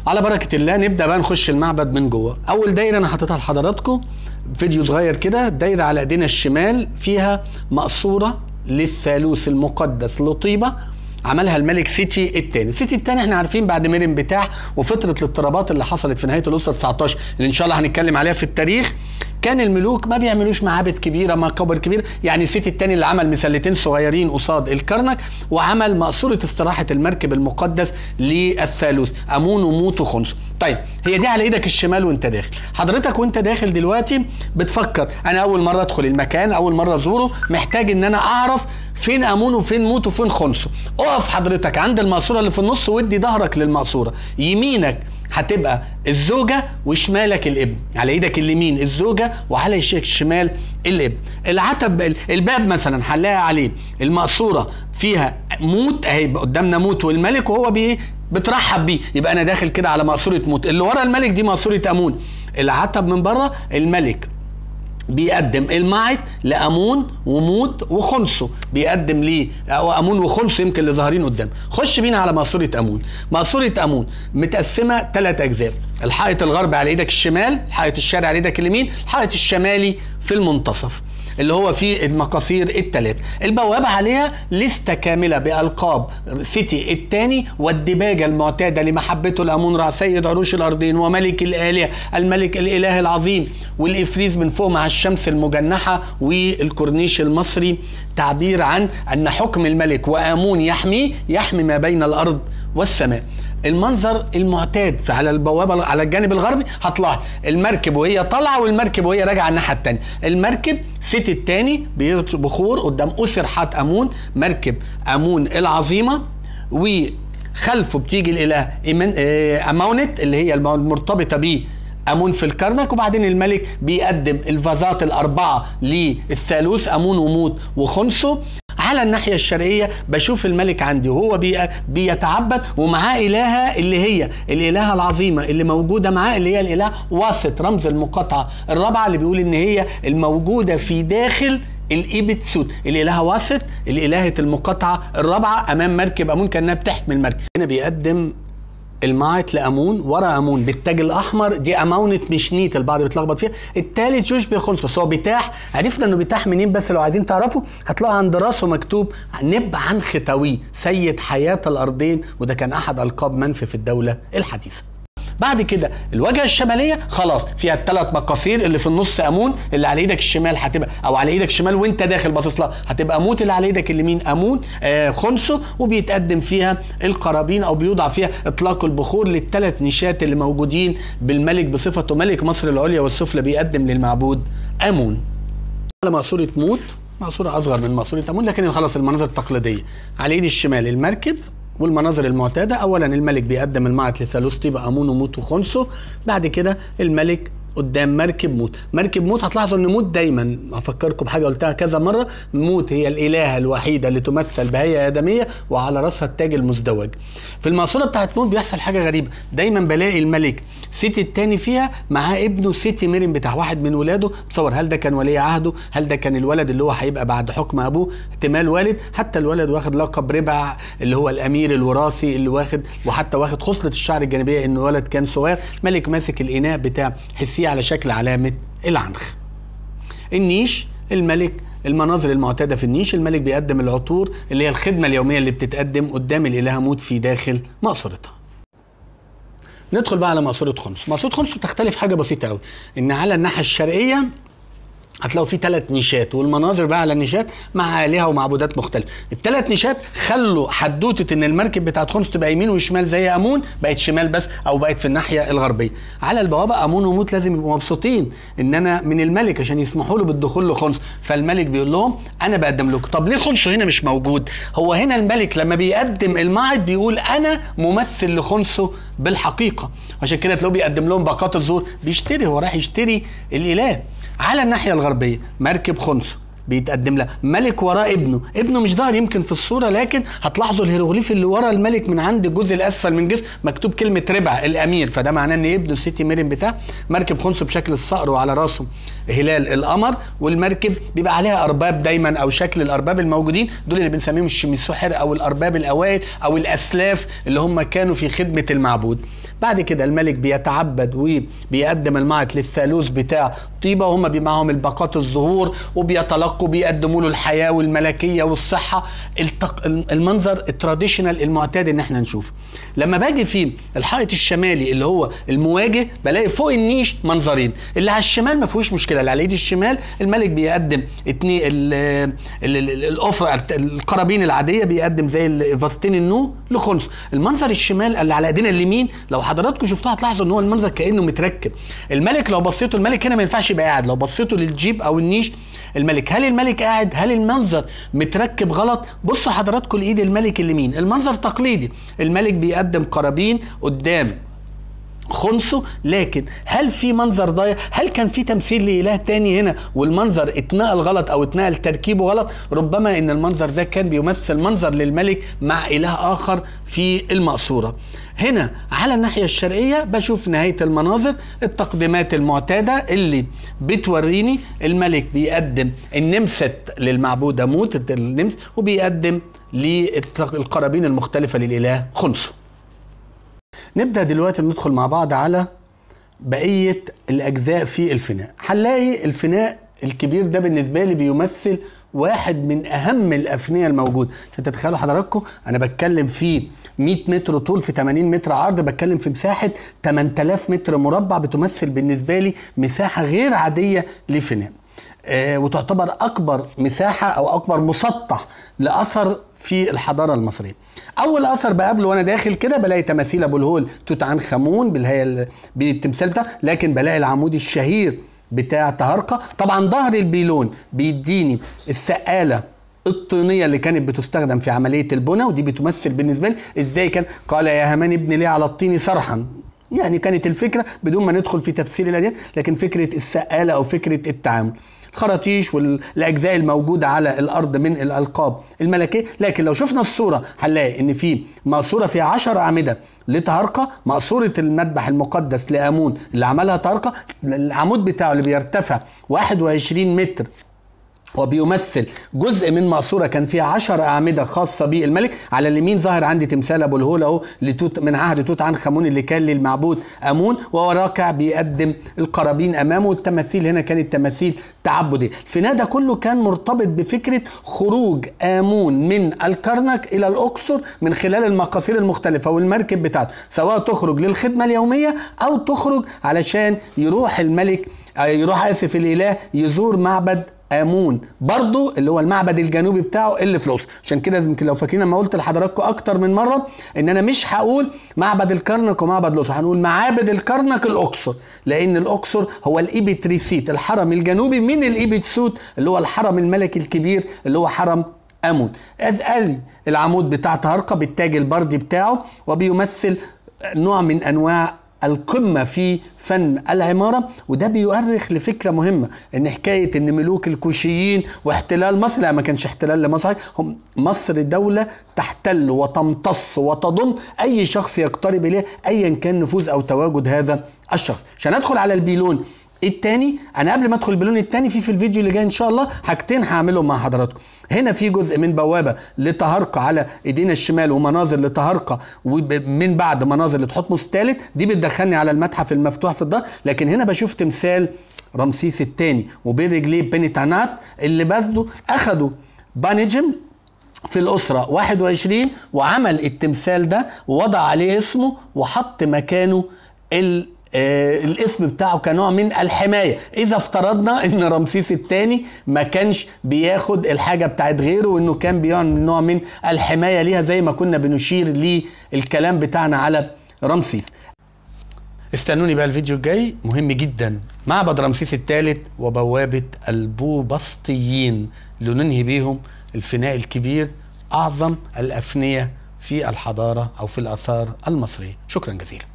على بركة الله نبدأ بقى نخش المعبد من جوه أول دايرة أنا حاططها لحضراتكم فيديو صغير كده دايرة على إيدينا الشمال فيها مقصورة للثالوث المقدس لطيبة عملها الملك سيتي الثاني سيتي الثاني احنا عارفين بعد مرن بتاع وفتره الاضطرابات اللي حصلت في نهايه الاسره 19 اللي ان شاء الله هنتكلم عليها في التاريخ كان الملوك ما بيعملوش معابد كبيره مقابر كبيره يعني سيتي الثاني اللي عمل مسلتين صغيرين قصاد الكرنك وعمل مقصوره استراحه المركب المقدس للثالوث امون وموت وخنس طيب هي دي على ايدك الشمال وانت داخل حضرتك وانت داخل دلوقتي بتفكر انا اول مره ادخل المكان اول مره ازوره محتاج ان انا اعرف فين امون وفين موت وفين خنسه اقف حضرتك عند المقصوره اللي في النص وادي ظهرك للمقصوره يمينك هتبقى الزوجه وشمالك الابن على ايدك اليمين الزوجه وعلى ايدك الشمال الابن العتب الباب مثلا هنلاقي عليه المقصوره فيها موت اهي قدامنا موت والملك وهو بي بترحب بيه يبقى انا داخل كده على مقصوره موت اللي ورا الملك دي مقصوره امون العتب من بره الملك بيقدم المعت لامون وموت وخنسه بيقدم ليه امون وخنسه يمكن اللي ظاهرين قدام خش بينا على مقصوره امون مقصوره امون متقسمه ثلاث اجزاء الحائط الغربي على ايدك الشمال الحائط الشرقي على ايدك اليمين الحائط الشمالي في المنتصف اللي هو فيه المقاصير الثلاث البوابة عليها لستة كاملة بألقاب سيتي الثاني والدباجة المعتادة لمحبته الأمون رأى سيد عروش الأرضين وملك الآلهة الملك الإله العظيم والإفريز من فوق مع الشمس المجنحة والكورنيش المصري تعبير عن أن حكم الملك وآمون يحميه يحمي ما بين الأرض والسماء المنظر المعتاد في على البوابه على الجانب الغربي هتلاحظ المركب وهي طالعه والمركب وهي راجعه الناحيه الثانيه المركب سيتي الثاني بخور قدام اسر حات امون مركب امون العظيمه وخلفه بتيجي الاله امونت اللي هي المرتبطه بيه امون في الكرنك وبعدين الملك بيقدم الفازات الاربعه للثالوث امون وموت وخنسه على الناحيه الشرقيه بشوف الملك عندي وهو بي بيتعبد ومعاه الهه اللي هي الالهه العظيمه اللي موجوده معاه اللي هي الاله واسط رمز المقاطعه الرابعه اللي بيقول ان هي الموجوده في داخل الايبت سود الالهه واسط الالهه المقاطعه الرابعه امام مركب امون كانها بتحمل المركب هنا بيقدم الماعت لامون ورا امون بالتاج الاحمر دي امونه مشنيت البعض بيتلخبط فيها التالت جوش بيخلص بس هو بتاح عرفنا انه بتاح منين بس لو عايزين تعرفوا هتلاقوا عند راسه مكتوب نب عن ختاوي سيد حياه الارضين وده كان احد القاب منفي في الدوله الحديثه بعد كده الواجهه الشماليه خلاص فيها الثلاث مقاصير اللي في النص امون اللي على ايدك الشمال هتبقى او على ايدك الشمال وانت داخل باصص لها هتبقى موت اللي على ايدك اليمين امون آه خنسه وبيتقدم فيها القرابين او بيوضع فيها اطلاق البخور للثلاث نشات اللي موجودين بالملك بصفته ملك مصر العليا والسفلى بيقدم للمعبود امون على مقصوره موت مقصوره اصغر من مقصوره امون لكن خلاص المناظر التقليديه على ايد الشمال المركب والمناظر المعتاده اولا الملك بيقدم المعت لثالوث طيبه امون وموت وخنسه بعد كده الملك قدام مركب موت مركب موت هتلاحظوا ان موت دايما افكركم بحاجه قلتها كذا مره موت هي الالهه الوحيده اللي تمثل بهيئه ادميه وعلى راسها التاج المزدوج في المقصوره بتاعت موت بيحصل حاجه غريبه دايما بلاقي الملك سيتي التاني فيها معاه ابنه سيتي ميرين بتاع واحد من ولاده تصور هل ده كان ولي عهده هل ده كان الولد اللي هو هيبقى بعد حكم ابوه احتمال والد حتى الولد واخد لقب ربع اللي هو الامير الوراثي اللي واخد وحتى واخد خصله الشعر الجانبيه انه ولد كان صغير ملك ماسك الاناء بتاع حسيه على شكل علامه العنخ النيش الملك المناظر المعتاده في النيش الملك بيقدم العطور اللي هي الخدمه اليوميه اللي بتتقدم قدام الاله موت في داخل مقصورتها ندخل بقى على مقصوره خنس مقصوره خنس تختلف حاجه بسيطه قوي ان على الناحيه الشرقيه هتلاقوا في ثلاث نيشات والمناظر بقى على النيشات مع آلهة ومعبودات مختلفة الثلاث نيشات خلوا حدوتة ان المركب بتاعت خمس تبقى يمين وشمال زي امون بقت شمال بس او بقت في الناحية الغربية على البوابة امون وموت لازم يبقوا مبسوطين ان انا من الملك عشان يسمحوا له بالدخول لخنس فالملك بيقول لهم انا بقدم لكم طب ليه خنسه هنا مش موجود هو هنا الملك لما بيقدم المعد بيقول انا ممثل لخنسه بالحقيقة عشان كده تلاقوه بيقدم لهم باقات الزور بيشتري هو رايح يشتري الاله على الناحيه الغربيه مركب خنسه بيتقدم لها ملك وراه ابنه ابنه مش ظاهر يمكن في الصوره لكن هتلاحظوا الهيروغليف اللي ورا الملك من عند الجزء الاسفل من جسم مكتوب كلمه ربع الامير فده معناه ان ابنه سيتي ميرين بتاع مركب خنث بشكل الصقر وعلى راسه هلال القمر والمركب بيبقى عليها ارباب دايما او شكل الارباب الموجودين دول اللي بنسميهم الشمسوحر او الارباب الاوائل او الاسلاف اللي هم كانوا في خدمه المعبود بعد كده الملك بيتعبد وبيقدم المعط للثالوث بتاع طيبه وهم بي- معاهم الباقات الظهور وبيتلقوا بيقدموا له الحياه والملكيه والصحه التق... المنظر التراديشنال المعتاد ان احنا نشوفه لما باجي في الحائط الشمالي اللي هو المواجه بلاقي فوق النيش منظرين اللي على الشمال ما فيهوش مشكله اللي على ايد الشمال الملك بيقدم اتنين ال- ال- ال- الافرع الت- القرابين العاديه بيقدم زي الفاستين النو لخنث المنظر الشمال اللي على ايدينا اليمين لو حضراتكم شفتوها هتلاحظوا ان هو المنظر كانه متركب الملك لو بصيتوا الملك هنا ما ينفعش يبقى قاعد لو بصيتوا للجيب او النيش الملك هل الملك قاعد هل المنظر متركب غلط بصوا حضراتكم لايد الملك اليمين المنظر تقليدي الملك بيقدم قرابين قدام خنثه لكن هل في منظر ضايع هل كان في تمثيل لاله تاني هنا والمنظر اتنقل غلط او اتنقل تركيبه غلط ربما ان المنظر ده كان بيمثل منظر للملك مع اله اخر في المقصوره هنا على الناحيه الشرقيه بشوف نهايه المناظر التقديمات المعتاده اللي بتوريني الملك بيقدم النمسة للمعبوده موت النمس وبيقدم للقرابين المختلفه للاله خنثه نبدا دلوقتي ندخل مع بعض على بقيه الاجزاء في الفناء هنلاقي الفناء الكبير ده بالنسبه لي بيمثل واحد من اهم الافنيه الموجوده عشان تتخيلوا حضراتكم انا بتكلم في 100 متر طول في 80 متر عرض بتكلم في مساحه 8000 متر مربع بتمثل بالنسبه لي مساحه غير عاديه لفناء آه، وتعتبر اكبر مساحه او اكبر مسطح لاثر في الحضاره المصريه. اول اثر بقابله وانا داخل كده بلاقي تماثيل ابو الهول توت عنخ امون بالهي بالتمثال بتاعه لكن بلاقي العمود الشهير بتاع تهرقه طبعا ظهر البيلون بيديني السقاله الطينيه اللي كانت بتستخدم في عمليه البناء ودي بتمثل بالنسبه لي ازاي كان قال يا هامان ابن لي على الطين صرحا يعني كانت الفكره بدون ما ندخل في تفسير الاديان لكن فكره السقاله او فكره التعامل الخراطيش والاجزاء الموجوده على الارض من الالقاب الملكيه لكن لو شفنا الصوره هنلاقي ان في مقصوره فيها 10 اعمده لتهرقه مقصوره المذبح المقدس لامون اللي عملها تهرقه العمود بتاعه اللي بيرتفع 21 متر وبيمثل جزء من مقصوره كان فيها 10 اعمده خاصه بالملك على اليمين ظاهر عندي تمثال ابو الهول اهو لتوت من عهد توت عنخ امون اللي كان للمعبود امون وهو راكع بيقدم القرابين امامه والتماثيل هنا كانت تماثيل تعبديه الفناء ده كله كان مرتبط بفكره خروج امون من الكرنك الى الاقصر من خلال المقاصير المختلفه والمركب بتاعته سواء تخرج للخدمه اليوميه او تخرج علشان يروح الملك آه، يروح اسف الاله يزور معبد امون برضو اللي هو المعبد الجنوبي بتاعه اللي في الاقصر عشان كده يمكن لو فاكرين لما قلت لحضراتكم اكتر من مره ان انا مش هقول معبد الكرنك ومعبد الاقصر هنقول معابد الكرنك الاقصر لان الاقصر هو الايبتريسيت الحرم الجنوبي من الايبتسوت اللي هو الحرم الملكي الكبير اللي هو حرم امون ازالي العمود بتاع تهرقه بالتاج البردي بتاعه وبيمثل نوع من انواع القمة في فن العمارة وده بيؤرخ لفكرة مهمة ان حكاية ان ملوك الكوشيين واحتلال مصر لا ما كانش احتلال لمصر هم مصر دولة تحتل وتمتص وتضم اي شخص يقترب اليه ايا كان نفوذ او تواجد هذا الشخص عشان ادخل على البيلون التاني انا قبل ما ادخل البالون التاني في في الفيديو اللي جاي ان شاء الله حاجتين هعملهم مع حضراتكم هنا في جزء من بوابه لتهرقه على ايدينا الشمال ومناظر لتهرقه ومن بعد مناظر لتحتمس الثالث دي بتدخلني على المتحف المفتوح في الظهر لكن هنا بشوف تمثال رمسيس الثاني وبين رجليه بنتانات اللي باخده اخدوا بانجم في الأسرة 21 وعمل التمثال ده ووضع عليه اسمه وحط مكانه ال آه الاسم بتاعه كنوع من الحمايه اذا افترضنا ان رمسيس الثاني ما كانش بياخد الحاجه بتاعت غيره وانه كان بيعمل نوع من الحمايه ليها زي ما كنا بنشير للكلام بتاعنا على رمسيس استنوني بقى الفيديو الجاي مهم جدا معبد رمسيس الثالث وبوابه البوبسطيين لننهي بيهم الفناء الكبير اعظم الافنيه في الحضاره او في الاثار المصريه شكرا جزيلا